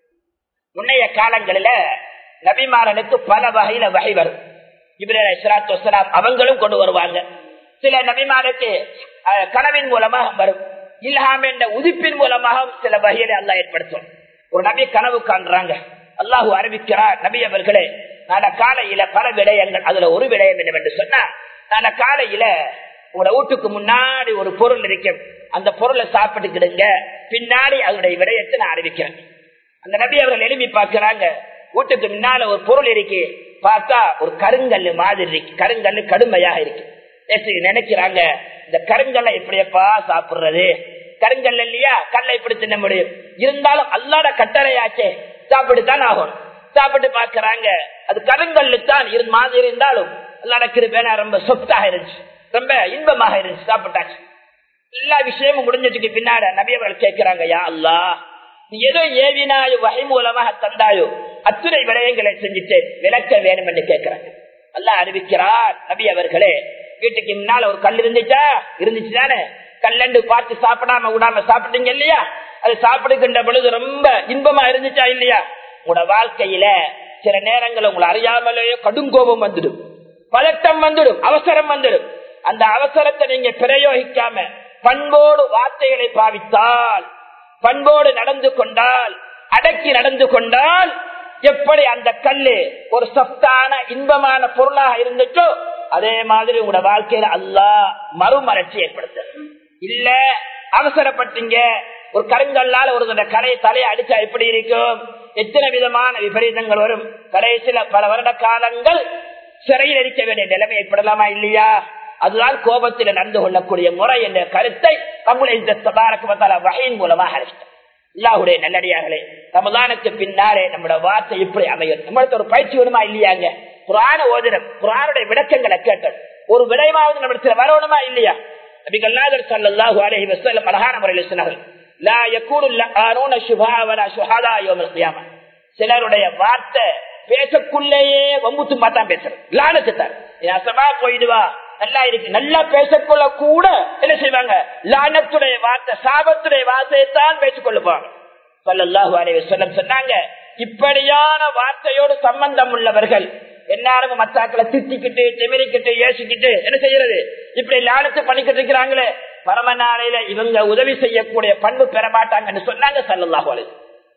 A: முன்னைய காலங்களில நபிமாரனுக்கு பல வகையில வகை வரும் இப்ராஹிம் இஸ்லாத்து வஸ்ஸலாம் அவங்களும் கொண்டு வருவாங்க சில நபிமாருக்கு அஹ், கனவின் மூலமாக வரும் இல்ஹாம் என்ற உதிப்பின் மூலமாக சில வகையில அல்லாஹ் ஏற்படுத்தும் ஒரு நபி கனவு காண்றாங்க அல்லாஹு அறிவிக்கிறார் நபி அவர்களே நாளை காலையில பல விடயங்கள் அதுல ஒரு விடயம் என்னவென்று சொன்னா நாளை காலையில உங்களோட வீட்டுக்கு முன்னாடி ஒரு பொருள் இருக்கும் அந்த பொருளை சாப்பிட்டுக்கிடுங்க பின்னாடி அதனுடைய விடயத்தை நான் அறிவிக்கிறேன் அந்த நபி அவர்கள் எழுப்பி பார்க்கிறாங்க வீட்டுக்கு முன்னால ஒரு பொருள் இருக்கு பார்த்தா ஒரு கருங்கல்லு மாதிரி இருக்கு கருங்கல்லு கடுமையாக இருக்கு நேற்று நினைக்கிறாங்க இந்த கருங்கல்லை எப்படியப்பா சாப்பிடுறது கருங்கல் இல்லையா கல்லை எப்படி தின்ன முடியும் இருந்தாலும் அல்லாத கட்டளையாச்சே சாப்பிட்டுத்தான் ஆகும் சாப்பிட்டு பார்க்கறாங்க அது கருங்கல்லு தான் இரு மாதிரி இருந்தாலும் அல்லாத கிருபேனா ரொம்ப சொத்தாக இருந்துச்சு ரொம்ப இன்பமாக இருந்துச்சு சாப்பிட்டாச்சு எல்லா விஷயமும் முடிஞ்சதுக்கு பின்னாட நபி அவர்கள் கேட்கிறாங்க யா அல்லாஹ் நீ ஏதோ ஏவினாயோ வகை மூலமாக தந்தாயோ அத்துணை விடயங்களை செஞ்சுட்டு விளக்க வேணும் என்று கேட்கிறாங்க அல்லாஹ் அறிவிக்கிறார் நபி அவர்களே வீட்டுக்கு முன்னால ஒரு கல் இருந்துச்சா இருந்துச்சு தானே கல்லண்டு பார்த்து சாப்பிடாம விடாம சாப்பிட்டீங்க இல்லையா அது சாப்பிடுகின்ற பொழுது ரொம்ப இன்பமா இருந்துச்சா இல்லையா உங்களோட வாழ்க்கையில சில நேரங்கள் உங்களை அறியாமலேயோ கடுங்கோபம் வந்துடும் பதட்டம் வந்துடும் அவசரம் வந்துடும் அந்த அவசரத்தை நீங்க பிரயோகிக்காம பண்போடு வார்த்தைகளை பாவித்தால் பண்போடு நடந்து கொண்டால் அடக்கி நடந்து கொண்டால் எப்படி அந்த கல்லு ஒரு சொத்தான இன்பமான பொருளாக இருந்துச்சோ அதே மாதிரி உங்களோட வாழ்க்கையில அல்லாஹ் மறுமலர்ச்சி ஏற்படுத்த இல்ல அவசரப்பட்டீங்க ஒரு கருங்கல்லால ஒரு கரையை தலையை அடிச்சா எப்படி இருக்கும் எத்தனை விதமான விபரீதங்கள் வரும் கடைசியில பல வருட காலங்கள் சிறையில் அடிக்க வேண்டிய நிலைமை ஏற்படலாமா இல்லையா அதுதான் கோபத்தில் நடந்து கொள்ளக்கூடிய முறை என்ற கருத்தை நம்முடைய இந்த சபாரக்கு வகையின் மூலமாக அறிவித்தார் இல்லாவுடைய நல்லடியார்களே ரமதானுக்கு பின்னாலே நம்மளோட வார்த்தை இப்படி அமையும் நம்மளுக்கு ஒரு பயிற்சி வேணுமா இல்லையாங்க புராண ஓதினம் புராணுடைய விளக்கங்களை கேட்டோம் ஒரு விளைவாவது நம்மிடத்துல வரணுமா இல்லையா நபிகள்நாதர் ஸல்லல்லாஹு அலைஹி வஸல்லம் அழகான முறையில் சொன்னார்கள் லா யகூனு லஆனூன ஷுபஹா வலா ஷுஹதா யௌமல் கியாமah சிலருடைய வார்த்தை பேசக்குள்ளேயே வம்புத்து மாத்தான் பேசுறது லானத்துத்தார் அசமா போயிடுவா நல்லா இருக்கு நல்லா பேசக்குள்ள கூட என்ன செய்வாங்க லானத்துடைய வார்த்தை சாபத்துடைய வார்த்தையைத்தான் பேசிக்கொள்ளுவாங்க சொல்லல்லாஹு அலைஹி வஸல்லம் சொன்னாங்க இப்படியான வார்த்தையோடு சம்பந்தம் உள்ளவர்கள் எல்லாரும் மத்தாக்களை திட்டிக்கிட்டு திமிரிக்கிட்டு ஏசிக்கிட்டு என்ன செய்யறது இப்படி லானத்து பண்ணிக்கிட்டு இருக்கிறாங்களே பரம நாளையில இவங்க உதவி செய்யக்கூடிய பண்பு பெற மாட்டாங்கன்னு சொன்னாங்க சல்லல்லாஹு அலைஹி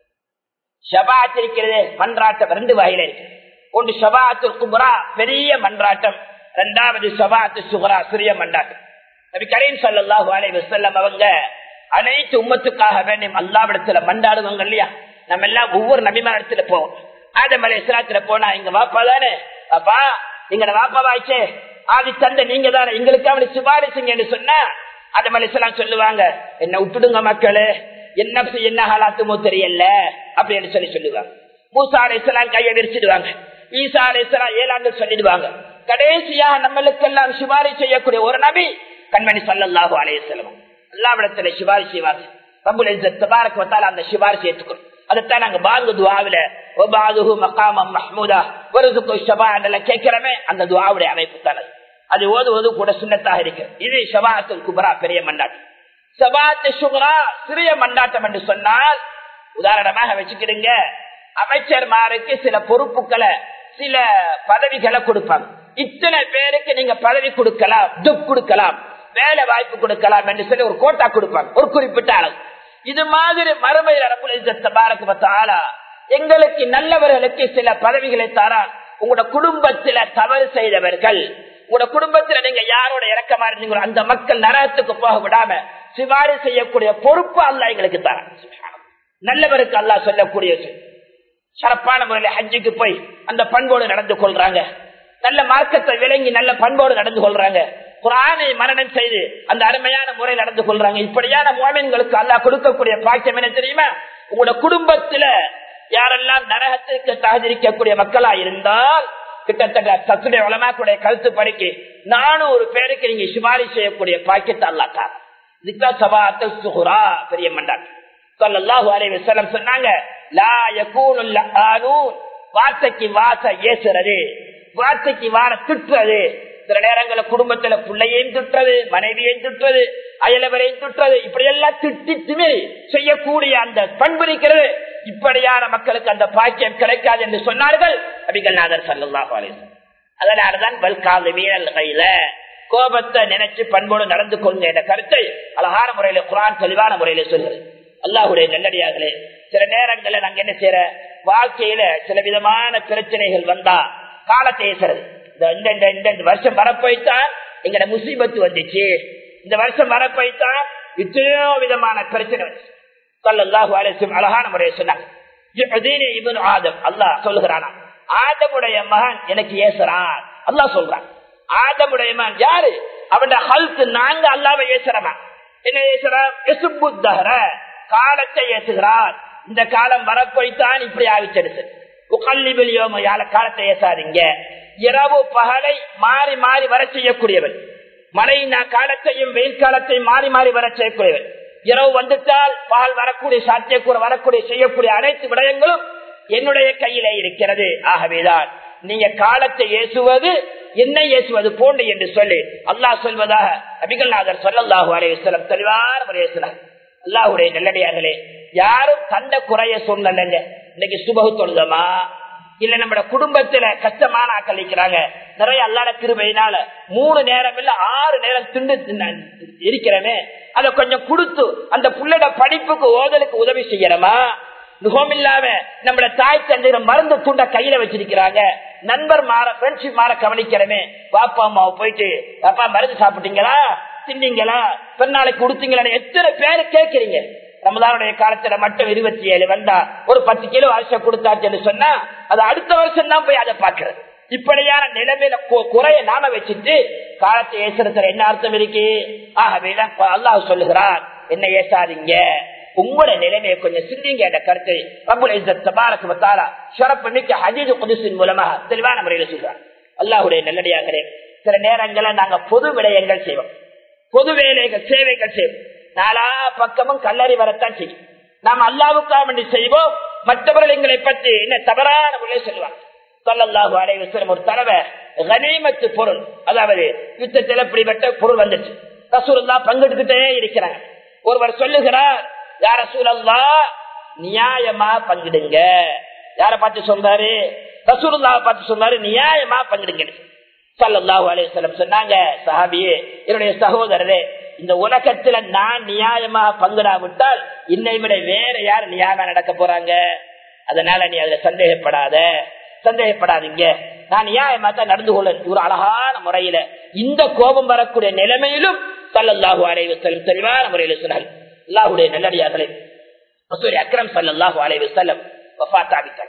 A: ஷபாத் இருக்கிறது மன்றாட்டம் ரெண்டு வகையில இருக்கு ஒன்று ஷபாத்து குபுரா பெரிய மன்றாட்டம் இரண்டாவது ஷபாத்து சுகரா சிறிய மன்றாட்டம் நபி கரீம் ஸல்லல்லாஹு அலைஹி வஸல்லம் அவங்க அனைத்து உம்மத்துக்காக வேண்டும் அல்லாவிடத்துல மண்டாடுவாங்க இல்லையா நம்ம எல்லாம் ஒவ்வொரு நபிமானத்துல போவோம் ஆதம் அலை இஸ்லாத்துல போனா எங்க வாப்பா தானே அப்பா எங்கட வாப்பா வாய்ச்சே ஆதி தந்தை நீங்க தானே எங்களுக்கு அவனை சிபாரிசுங்கன்னு சொன்னா ஆதம் அலை இஸ்லாம் சொல்லுவாங்க என்ன விட்டுடுங்க மக்களே என்ன செய்ய என்ன ஹாலாத்துமோ தெரியல அப்படின்னு சொல்லி சொல்லுவாங்க மூசா அலை இஸ்லாம் கையை விரிச்சிடுவாங்க ஈசா அலை இஸ்லாம் ஏழாண்டு சொல்லிடுவாங்க கடைசியாக நம்மளுக்கெல்லாம் சிபாரிசு செய்யக்கூடிய ஒரு நபி கண்மணி சல்லல்லாஹு அலைய செல்வம் அல்லாவிடத்துல சிபாரிசு செய்வாங்க ரபுல் இஸ்ஸத் தபாரக் வ தஆலா அந்த சிபாரிசு ஏற்றுக்கணும் அதைத்தான் நாங்க பாங்கு துவாவில ஒபாதுஹு மகாமம் மஹ்மூதா வருதுக்கு ஷபாண்டல கேட்கிறமே அந்த துவாவுடைய அமைப்பு தானே அது ஓதுவது கூட சுண்ணத்தாக இருக்கு இது ஷபாத்துல் குபரா பெரிய மண்டாட்டம் சபாத்து சுகரா சிறிய மண்டாட்டம் என்று சொன்னால் உதாரணமாக வச்சுக்கிடுங்க அமைச்சர்மாருக்கு சில பொறுப்புகளை சில பதவிகளை கொடுப்பாங்க இத்தனை பேருக்கு நீங்க பதவி கொடுக்கலாம் துப் கொடுக்கலாம் வேலை வாய்ப்பு கொடுக்கலாம் என்று சொல்லி ஒரு கோட்டா கொடுப்பாங்க ஒரு குறிப்பிட்ட அளவு இது மாதிரி மறுமையில் அரபுல எங்களுக்கு நல்லவர்களுக்கு சில பதவிகளை தாரான் உங்களோட குடும்பத்தில தவறு செய்தவர்கள் உங்களோட குடும்பத்துல நீங்க யாரோட இறக்கமா இருந்தீங்களோ அந்த மக்கள் நரகத்துக்கு போக விடாம சிபாரி செய்யக்கூடிய பொறுப்பு அல்ல எங்களுக்கு தரான் நல்லவருக்கு அல்லா சொல்லக்கூடிய சிறப்பான முறையில் ஹஜ்ஜுக்கு போய் அந்த பண்போடு நடந்து கொள்றாங்க நல்ல மார்க்கத்தை விளங்கி நல்ல பண்போடு நடந்து கொள்றாங்க குரானை மரணம் செய்து அந்த அருமையான முறை நடந்து கொள்றாங்க இப்படியான மோமின்களுக்கு அல்லா கொடுக்கக்கூடிய பாக்கியம் என்ன தெரியுமா உங்களோட குடும்பத்துல யாரெல்லாம் நரகத்திற்கு தகுதிரிக்கக்கூடிய மக்களா இருந்தால் கிட்டத்தட்ட சத்துடைய வளமாக்குடைய கருத்து படிக்கு நானூறு பேருக்கு நீங்க சிபாரி செய்யக்கூடிய பாக்கியத்தை அல்லாட்டார் இதுதான் சபாத்தல் சுகுரா பெரிய மண்டான் சொல்லல்லாஹு அலைஹி வஸல்லம் சொன்னாங்க லா யகூனுல் லஆனூன் வார்த்தைக்கு வாச ஏசுறது வார்த்தைக்கு வார திட்டுறது சில நேரங்களில் குடும்பத்துல பிள்ளையையும் திட்டுறது மனைவியையும் திட்டுறது அயலவரையும் திட்டுறது இப்படி எல்லாம் திட்டி திமிரி செய்யக்கூடிய அந்த பண்பு இருக்கிறது இப்படியான மக்களுக்கு அந்த பாக்கியம் கிடைக்காது என்று சொன்னார்கள் அபிகள் நாதர் சல்லாஹு அலைஹி அதனாலதான் பல்காது வீரல் கையில கோபத்தை நினைச்சு பண்போடு நடந்து கொள்ளுங்க என்ற கருத்தை அழகான முறையில குரான் தெளிவான முறையில சொல்லுது அல்லாஹுடைய நல்லடியார்களே சில நேரங்களில் நாங்க என்ன செய்யற வாழ்க்கையில சில விதமான பிரச்சனைகள் வந்தா காலத்தை ஏசுறது இந்த இந்த இந்த இந்த வருஷம் வரப்போய்த்தான் எங்கட முசீபத்து வந்துச்சு இந்த வருஷம் வரப்போய்த்தான் இத்தனையோ விதமான பிரச்சனை வந்துச்சு சொல்லல்லாஹு அலிசும் அழகான முறையை சொன்னாங்க ஆதம் அல்லாஹ் சொல்லுகிறானா ஆதமுடைய மகன் எனக்கு ஏசுறான் அல்லாஹ் சொல்றான் ஆதமுடைய மகன் யாரு அவன் ஹல்க்கு நாங்க அல்லாவை ஏசுறமா என்ன ஏசுறான் காலத்தை ஏசுகிறார் இந்த காலம் வரப்போய்த்தான் இப்படி ஆகிச்சிருச்சு உகல்லிபிலியோம யால காலத்தை ஏசாதீங்க இரவு பகலை மாறி மாறி வர செய்யக்கூடியவன் மழை காலத்தையும் வெயில் காலத்தையும் மாறி மாறி வர செய்யக்கூடியவன் இரவு வந்துட்டால் பகல் வரக்கூடிய சாத்தியக்கூட வரக்கூடிய செய்யக்கூடிய அனைத்து விடயங்களும் என்னுடைய கையிலே இருக்கிறது ஆகவேதான் நீங்க காலத்தை ஏசுவது என்ன ஏசுவது போன்று என்று சொல்லி அல்லாஹ் சொல்வதாக அபிகல்நாதர் சொல்லல்லாஹு அலையம் தெளிவான முறையை சொன்னார் அல்லாஹுடைய நல்லடியார்களே யாரும் தந்த குறைய சொல்லலைங்க இன்னைக்கு சுபகு தொழுதமா இல்ல நம்ம குடும்பத்துல கஷ்டமான ஆக்கள் இருக்கிறாங்க நிறைய அல்லாட கிருபையினால மூணு நேரம் இல்ல ஆறு நேரம் திண்டு இருக்கிறமே அதை கொஞ்சம் கொடுத்து அந்த புள்ளட படிப்புக்கு ஓதலுக்கு உதவி செய்யறமா முகம் இல்லாம நம்மள தாய் தந்தையில மருந்து துண்ட கையில வச்சிருக்கிறாங்க நண்பர் மாற ஃப்ரெண்ட்ஷிப் மாற கவனிக்கிறமே பாப்பா அம்மாவை போயிட்டு பாப்பா மருந்து சாப்பிட்டீங்களா தின்னீங்களா பெருநாளைக்கு கொடுத்தீங்களா எத்தனை பேரு கேட்கிறீங்க ரமதானுடைய காலத்துல மட்டும் இருபத்தி ஏழு வந்தா ஒரு பத்து கிலோ அரிசம் கொடுத்தாச்சுன்னு சொன்னா அது அடுத்த வருஷம் தான் போய் அதை பாக்குறது இப்படியான நிலைமையில குறைய நாம வச்சுட்டு காலத்தை ஏசுறதுல என்ன அர்த்தம் இருக்கு ஆகவே அல்லாஹ் சொல்லுகிறார் என்ன ஏசாதீங்க உங்களோட நிலைமையை கொஞ்சம் சிந்திங்க என்ற கருத்தை ரபுல் தபாரக்கு வத்தாரா சிறப்பு மிக்க ஹஜீது குதிசின் மூலமாக தெளிவான முறையில் சொல்றார் அல்லாஹுடைய நல்லடியாகிறே சில நேரங்களில் நாங்க பொது விடயங்கள் செய்வோம் பொது வேலைகள் சேவைகள் செய்வோம் நாலா பக்கமும் கல்லறி வரத்தான் செய்யும் நாம் அல்லாவுக்காக வேண்டி செய்வோம் மற்றவர்கள் எங்களை பற்றி என்ன தவறான முறையை சொல்லுவாங்க சொல்லல்லாஹு அலைவசம் ஒரு தடவை கனிமத்து பொருள் அதாவது யுத்தத்தில் இப்படிப்பட்ட பொருள் வந்துச்சு ரசூல்லா பங்கெடுத்துட்டே இருக்கிறாங்க ஒருவர் சொல்லுகிறார் யார சூழல்லா நியாயமா பங்கிடுங்க யார பார்த்து சொல்றாரு ரசூலுல்லாவை பார்த்து சொன்னாரு நியாயமா பங்கிடுங்க சல்லாஹூ அலையம் சொன்னாங்க சஹாபியே என்னுடைய சகோதரரே இந்த உலகத்துல நான் நியாயமா பங்கிடாவிட்டால் இன்னை விட வேற யார் நியாயமா நடக்க போறாங்க அதனால நீ அதுல சந்தேகப்படாத சந்தேகப்படாதீங்க நான் நியாயமா தான் நடந்து கொள்ள ஒரு அழகான முறையில இந்த கோபம் வரக்கூடிய நிலைமையிலும் சல்லல்லாஹு அலைவு செல்லும் தெளிவான முறையில சொன்னார் அல்லாஹுடைய நல்லடியார்களே மசூரி அக்ரம் சல்லாஹு அலைவு செல்லம் வஃத்தாவிட்டாங்க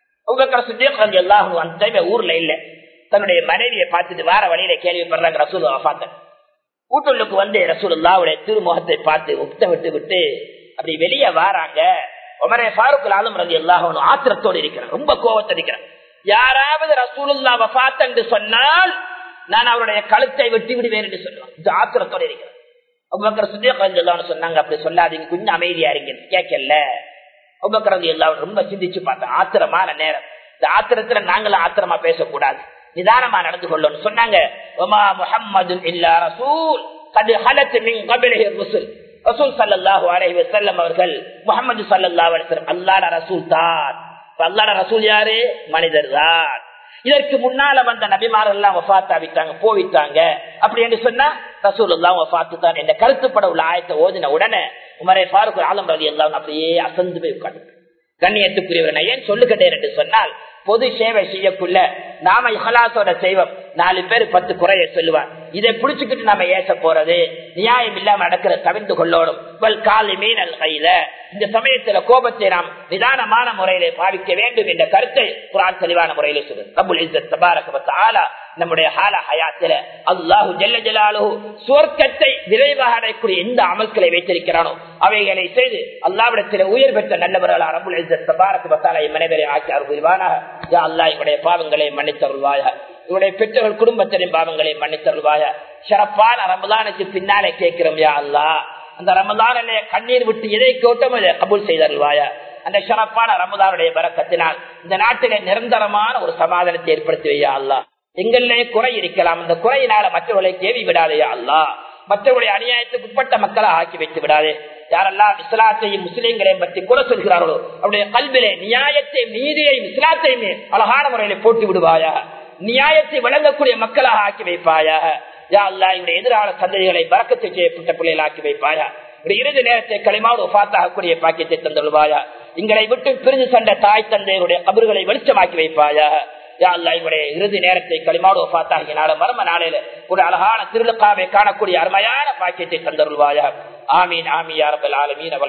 A: அந்த ஊர்ல இல்ல தன்னுடைய மனைவியை பார்த்துட்டு வார வழியில கேள்விப்படுறாங்க ரசூல் வஃத்தாங்க கூட்டுள்ளுக்கு வந்து ரசூலுல்லாவுடைய திருமுகத்தை பார்த்து உப்த விட்டு விட்டு அப்படி வெளியே வாராங்க உமரே ஃபாரூக் ஆலம் ரவி அல்லாஹ் ஆத்திரத்தோடு இருக்கிறேன் ரொம்ப கோபத்தை இருக்கிறேன் யாராவது ரசூலுல்லா வஃத் என்று சொன்னால் நான் அவருடைய கழுத்தை வெட்டி விடுவேன் என்று சொல்லுவேன் இது ஆத்திரத்தோடு இருக்கிறேன் அவ்வக்கர் சுத்தியக்கான்னு சொன்னாங்க அப்படி சொல்லாதீங்க கொஞ்சம் அமைதியா இருங்க கேட்கல அவ்வக்கரது எல்லாம் ரொம்ப சிந்திச்சு பார்த்தேன் ஆத்திரமான நேரம் இந்த ஆத்திரத்துல நாங்களும் ஆத்திரமா பேசக்கூடாது நிதானமா நடந்து கொள்ளணும் சொன்னாங்க ஒமா முஹம்மது இல்லா ரசூல் கது ஹலத்து மின் கபிலஹி ருசுல் ரசூல் சல்லாஹூ அலைஹி வஸல்லம் அவர்கள் முகமது சல்லல்லாஹு அலைஹி வஸல்லம் அல்லாஹ் ரசூல் தான் அல்லாஹ் ரசூல் யாரு மனிதர் தான் இதற்கு முன்னால வந்த நபிமார்கள் எல்லாம் வஃத்தாவிட்டாங்க போவிட்டாங்க அப்படி என்று சொன்னா ரசூல் எல்லாம் வஃத்து தான் என்ற கருத்துப்பட உள்ள ஆயத்தை ஓதின உடனே உமரை பாருக்கு ஆலம் ரவி எல்லாம் அப்படியே அசந்து போய் உட்காந்து கண்ணியத்துக்குரியவர் ஏன் சொல்லுகிட்டேன் என்று சொன்னால் பொது சேவை செய்யக்குள்ள நாம இஹலாசோட செய்வோம் நாலு பேர் பத்து குறைய சொல்லுவார் இதை புடிச்சுக்கிட்டு நாம ஏச போறது நியாயம் இல்லாம நடக்கிற தவிர்த்து கொள்ளோடும் காலி மீனல் கையில இந்த சமயத்துல கோபத்தை நாம் நிதானமான முறையிலே பாவிக்க வேண்டும் என்ற கருத்தை குரான் தெளிவான முறையிலே சொல்லுது ரபுல் இஸ்ஸத் தபாரக ஆலா நம்முடைய ஹால ஹயாத்தில அல்லாஹு ஜல்ல ஜலாலு சுவர்க்கத்தை விரைவாக அடையக்கூடிய எந்த அமல்களை வைத்திருக்கிறானோ அவைகளை செய்து அல்லாவிடத்தில் உயர் பெற்ற நல்லவர்களா ரபுல் இஸ்ஸத் தபாரக பத்தாலா மனிதரை ஆக்கி அருள்வானாக யா அல்லாஹ் இவருடைய பாவங்களை மன்னித்தருள்வாய இவருடைய பெற்றோர்கள் குடும்பத்தின் பாவங்களை மன்னித்தருள்வாய சிறப்பான ரமதானுக்கு பின்னாலே கேட்கிறோம் யா அல்லா அந்த ரமதானிலே கண்ணீர் விட்டு எதை கோட்டம் அதை கபூல் செய்தருள்வாய அந்த சிறப்பான ரமதானுடைய பறக்கத்தினால் இந்த நாட்டிலே நிரந்தரமான ஒரு சமாதானத்தை ஏற்படுத்தி வையா அல்லா எங்களிலே குறை இருக்கலாம் அந்த குறையினால மற்றவர்களை கேவி விடாதையா அல்லா மற்றவருடைய அநியாயத்துக்கு உட்பட்ட மக்களை ஆக்கி வைத்து விடாதே யாரெல்லாம் இஸ்லாத்தையும் முஸ்லீம்களையும் பற்றி குறை சொல்கிறார்களோ அவருடைய கல்விலே நியாயத்தை நீதியையும் இஸ்லாத்தையும் அழகான முறையில போட்டு விடுவாயா நியாயத்தை வழங்கக்கூடிய மக்களாக ஆக்கி வைப்பாயாக யா அல்லா இவருடைய எதிரான சந்ததிகளை பறக்கத்தை செய்யப்பட்ட பிள்ளைகள் ஆக்கி வைப்பாயா இறுதி நேரத்தை களிமாவோடு ஒஃபாத்தாகக்கூடிய பாக்கியத்தை தந்துள்வாயா எங்களை விட்டு பிரிஞ்சு சென்ற தாய் தந்தையருடைய கபறுகளை வெளிச்சமாக்கி வைப்பாயா யா அல்லா இவருடைய இறுதி நேரத்தை களிமாவோடு ஒஃபாத்தாகினால மர்ம நாளையில ஒரு அழகான திருளுக்காவை காணக்கூடிய அருமையான பாக்கியத்தை தந்தருள்வாயா ஆமீன் ஆமி யாரபல் ஆலமீன் அவள்